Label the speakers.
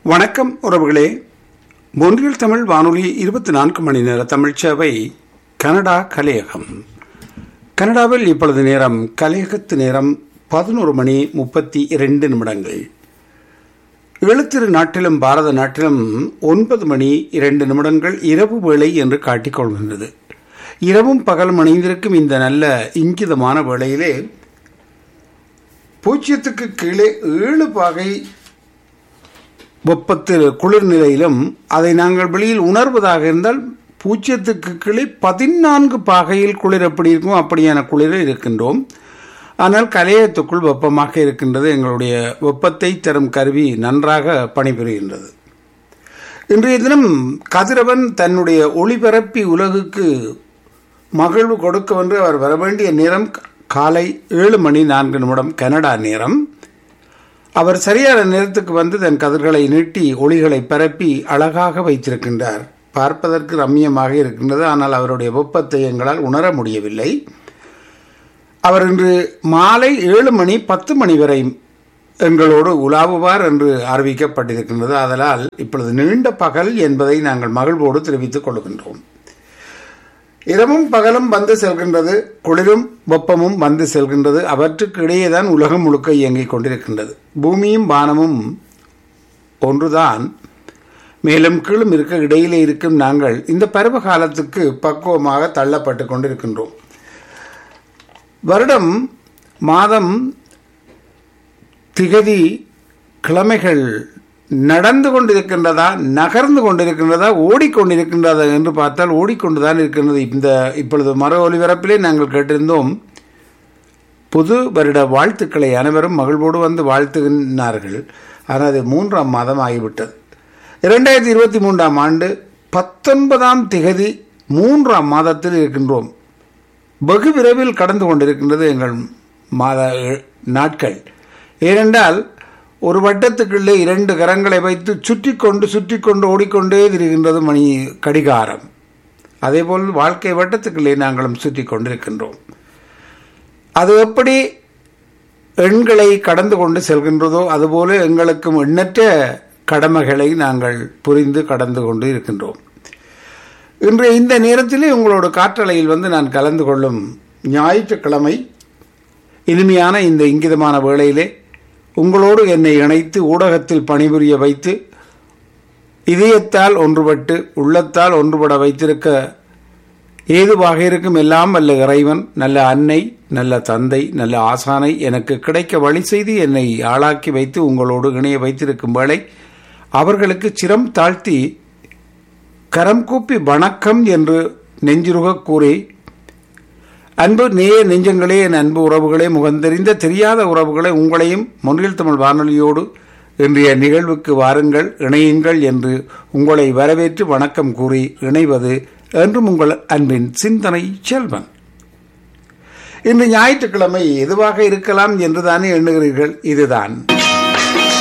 Speaker 1: வணக்கம் உறவுகளே ஒன்றில் தமிழ் வானொலி இருபத்தி நான்கு மணி நேர தமிழ் சேவை கனடா கலையகம் கனடாவில் இப்பொழுது நேரம் கலையகத்து நேரம் பதினோரு மணி முப்பத்தி இரண்டு நிமிடங்கள் எழுத்திரு நாட்டிலும் பாரத நாட்டிலும் ஒன்பது மணி இரண்டு நிமிடங்கள் இரவு வேளை என்று காட்டிக் கொள்கின்றது இரவும் பகலும் அணிந்திருக்கும் இந்த நல்ல இங்கிதமான வேளையிலே பூஜ்ஜியத்துக்கு கீழே ஏழு பாகை வெப்பத்தில் குளிர் நிலையிலும் அதை நாங்கள் வெளியில் உணர்வதாக இருந்தால் பூஜ்ஜியத்துக்கு கீழே பதினான்கு பாகையில் குளிர் எப்படி இருக்கும் அப்படியான குளிரில் இருக்கின்றோம் ஆனால் கலையத்துக்குள் வெப்பமாக இருக்கின்றது எங்களுடைய வெப்பத்தை தரும் கருவி நன்றாக பணிபுரிகின்றது இன்றைய தினம் கதிரவன் தன்னுடைய ஒளிபரப்பி உலகுக்கு மகிழ்வு கொடுக்கவென்று அவர் வர வேண்டிய நேரம் காலை ஏழு மணி நான்கு நிமிடம் கனடா நேரம் அவர் சரியான நேரத்துக்கு வந்து தன் கதிர்களை நீட்டி ஒளிகளை பரப்பி அழகாக வைத்திருக்கின்றார் பார்ப்பதற்கு ரம்யமாக இருக்கின்றது ஆனால் அவருடைய வெப்பத்தை எங்களால் உணர முடியவில்லை அவர் இன்று மாலை ஏழு மணி பத்து மணி வரை எங்களோடு உலாவுவார் என்று அறிவிக்கப்பட்டிருக்கின்றது அதனால் இப்பொழுது நீண்ட பகல் என்பதை நாங்கள் மகிழ்வோடு தெரிவித்துக் கொள்கின்றோம் இரவும் பகலும் வந்து செல்கின்றது குளிரும் வெப்பமும் வந்து செல்கின்றது அவற்றுக்கு இடையேதான் உலகம் முழுக்க இயங்கிக் கொண்டிருக்கின்றது பூமியும் வானமும் ஒன்றுதான் மேலும் கீழும் இருக்க இடையிலே இருக்கும் நாங்கள் இந்த பருவ காலத்துக்கு பக்குவமாக தள்ளப்பட்டு கொண்டிருக்கின்றோம் வருடம் மாதம் திகதி கிழமைகள் நடந்து கொண்டிருக்கின்றதா நகர்ந்து கொண்டிருக்கின்றதா ஓடிக்கொண்டிருக்கின்றதா என்று பார்த்தால் ஓடிக்கொண்டுதான் இருக்கின்றது இந்த இப்பொழுது மர ஒலிபரப்பிலே நாங்கள் கேட்டிருந்தோம் புது வருட வாழ்த்துக்களை அனைவரும் மகிழ்வோடு வந்து வாழ்த்துகின்றார்கள் ஆனால் அது மூன்றாம் மாதம் ஆகிவிட்டது இரண்டாயிரத்தி இருபத்தி மூன்றாம் ஆண்டு பத்தொன்பதாம் திகதி மூன்றாம் மாதத்தில் இருக்கின்றோம் வெகு விரைவில் கடந்து கொண்டிருக்கின்றது எங்கள் மாத நாட்கள் ஏனென்றால் ஒரு வட்டத்துக்குள்ளே இரண்டு கரங்களை வைத்து சுற்றி கொண்டு சுற்றி கொண்டு ஓடிக்கொண்டே திரிகின்றது மணி கடிகாரம் அதேபோல் வாழ்க்கை வட்டத்துக்குள்ளே நாங்களும் சுற்றி கொண்டிருக்கின்றோம் அது எப்படி எண்களை கடந்து கொண்டு செல்கின்றதோ அதுபோல எங்களுக்கும் எண்ணற்ற கடமைகளை நாங்கள் புரிந்து கடந்து கொண்டு இருக்கின்றோம் இன்று இந்த நேரத்திலே உங்களோட காற்றலையில் வந்து நான் கலந்து கொள்ளும் ஞாயிற்றுக்கிழமை இனிமையான இந்த இங்கிதமான வேளையிலே உங்களோடு என்னை இணைத்து ஊடகத்தில் பணிபுரிய வைத்து இதயத்தால் ஒன்றுபட்டு உள்ளத்தால் ஒன்றுபட வைத்திருக்க ஏதுவாக இருக்கும் எல்லாம் நல்ல இறைவன் நல்ல அன்னை நல்ல தந்தை நல்ல ஆசானை எனக்கு கிடைக்க வழி செய்து என்னை ஆளாக்கி வைத்து உங்களோடு இணைய வைத்திருக்கும் வேளை அவர்களுக்கு சிரம் தாழ்த்தி கரம் கூப்பி வணக்கம் என்று நெஞ்சுருக கூறி அன்பு நேய நெஞ்சங்களே என் அன்பு உறவுகளே முகந்தெறிந்த தெரியாத உறவுகளை உங்களையும் மொன்றில் தமிழ் வானொலியோடு இன்றைய நிகழ்வுக்கு வாருங்கள் இணையுங்கள் என்று உங்களை வரவேற்று வணக்கம் கூறி இணைவது என்றும் உங்கள் அன்பின் சிந்தனை செல்வன் இன்று ஞாயிற்றுக்கிழமை எதுவாக இருக்கலாம் என்றுதானே எண்ணுகிறீர்கள் இதுதான்